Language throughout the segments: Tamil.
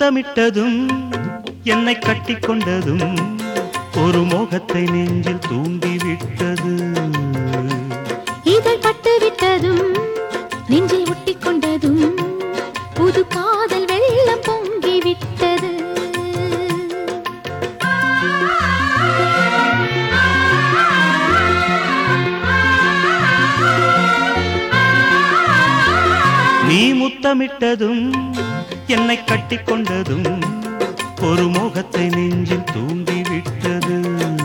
முத்தமிட்டதும் என்னை கட்டிக்கொண்டதும் ஒரு மோகத்தை நெஞ்சில் தூண்டிவிட்டது இதழ் பட்டு விட்டதும் நெஞ்சில் ஒட்டிக் கொண்டதும் புது காதல் வெள்ளம் பொங்கி விட்டது நீ முத்தமிட்டதும் என்னை கட்டிக்கொண்டதும் ஒரு மோகத்தை நெஞ்சில் தூண்டிவிட்டது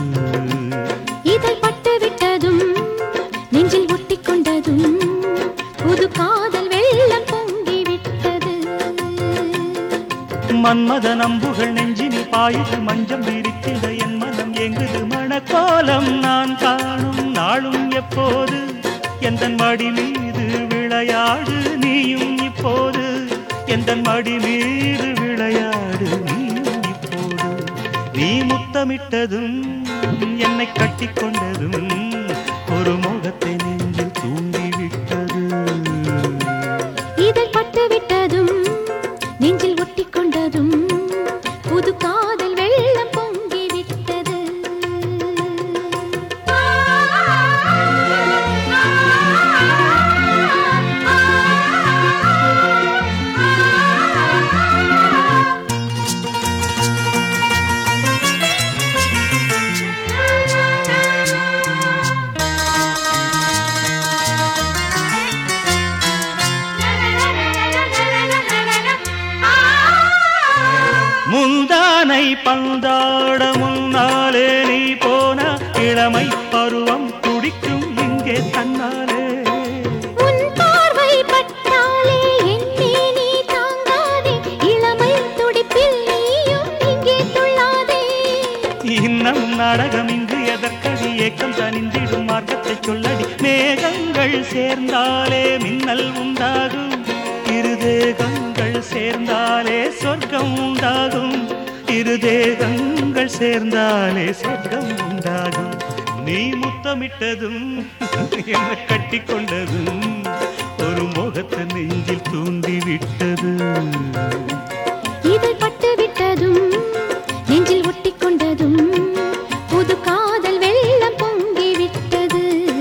இதழ் பட்டு விட்டதும் நெஞ்சில் ஒட்டிக் கொண்டதும் புது காதல் வெள்ளம் பொங்கி விட்டது மன்மத நம்புகள் நெஞ்சினில் பாயுது மஞ்சம் விரித்திட என் மனம் எங்குது மணக்கோலம் நான் காணும் நாளும் எப்போது எந்த மடி மீது விளையாடு நீயும் இப்போது எந்த மடி மீது விளையாடு நீயும் இப்போது நீ முத்தமிட்டதும் என்னை கட்டிக்கொண்டதும் ஒரு முகத்தை நெஞ்சில் தூண்டிவிட்டது இதழ் பட்டு விட்டதும் நெஞ்சில் ஒட்டிக் கொண்டதும் புது காதல் வெள்ளம் பொங்கி விட்டது முந்தானை பந்தாட முன்னாலே நீ போன இளமை பருவம் துடிக்கும் இங்கே தன்னாலே உன் பார்வை பட்டாலே என்னே நீ தாங்காதே இளமை துடிப்பில் நீயும் இங்கே துள்ளாதே இன்னும் நாடகம் இங்கு எதற்கடி ஏக்கம் தனிந்திடும் மார்க்கத்தை சொல்லடி மேகங்கள் சேர்ந்தாலே மின்னல் உண்டாகும் இருதேகங்கள் சேர்ந்தாலே சொர்க்கம் உண்டாகும் இருதேகங்கள் சேர்ந்தாலே சொர்க்கம் உண்டாகும் நீ முத்தமிட்டதும் என்ன கட்டிக்கொண்டதும் ஒரு முகத்தை நெஞ்சில் தூண்டிவிட்டது இதழ் பட்டு விட்டதும் நெஞ்சில் ஒட்டிக் கொண்டதும் புது காதல் வெள்ளம் பொங்கி விட்டது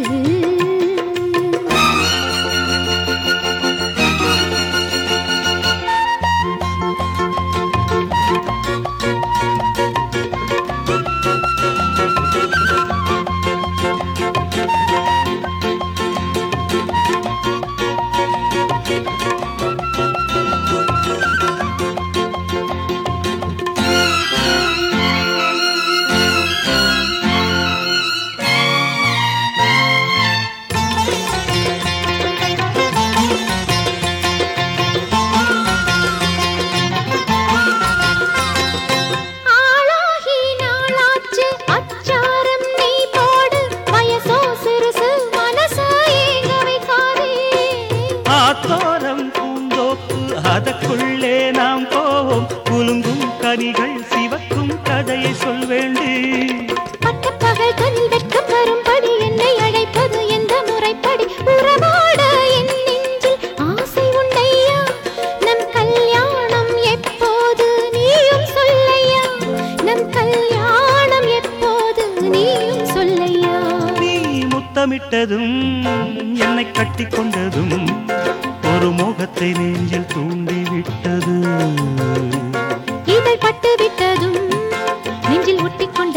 ஆளாகி நாளாச்சு அச்சாரம் நீ போடு வயசோ சிறுசு மனச ஏங்க வைக்காதே ஆத்தோரம் பூந்தோப்பு அதற்குள்ளே நாம் போவோம் குலுங்கும் கனிகள் சிவக்கும் கதையை சொல்வேண்டி பட்டப்பகல் தனில் வெட்கம் வரும்படி என்னை அழைப்பது எந்த முறைப்படி உறவாட என் நெஞ்சில் ஆசை உண்டையா நம் கல்யாணம் எப்போது நீயும் சொல்லையா நம் கல்யாணம் எப்போது நீயும் சொல்லையா நீ முத்தமிட்டதும் என்னை கட்டிக்கொண்டதும் ஒரு மோகத்தை நெஞ்சில் தூண்டிவிட்டது இதழ் பட்டு விட்டதும் நெஞ்சில் ஒட்டிக் கொண்டதும்